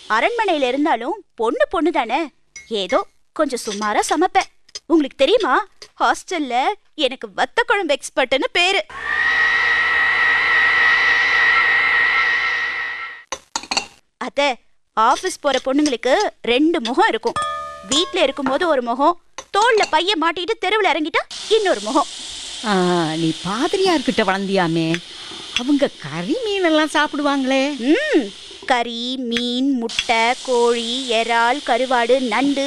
அரண்மனையில இருந்தாலும் பொண்ணு பொண்ணு தானே ஏதோ கொஞ்சம் சுமாரா சமைப்பேன் உங்களுக்கு தெரியுமா ஹாஸ்டல்ல எனக்கு வத்த குழம்பு எக்ஸ்பர்ட்னு பேரு அத்தை ஆபீஸ் போற பொண்ணுங்களுக்கு ரெண்டு முகம் இருக்கும் வீட்ல இருக்கும்போது ஒரு முகம் தோல்ல பைய மாட்டிட்டு தெருவில் இறங்கிட்டா இன்னொரு முகம் ஆ, நீ பாதிரியார்கிட்ட வளர்ந்தியாமே அவங்க கறி மீனெல்லாம் சாப்பிடுவாங்களே ம் கறி மீன் முட்டை கோழி இறால் கருவாடு நண்டு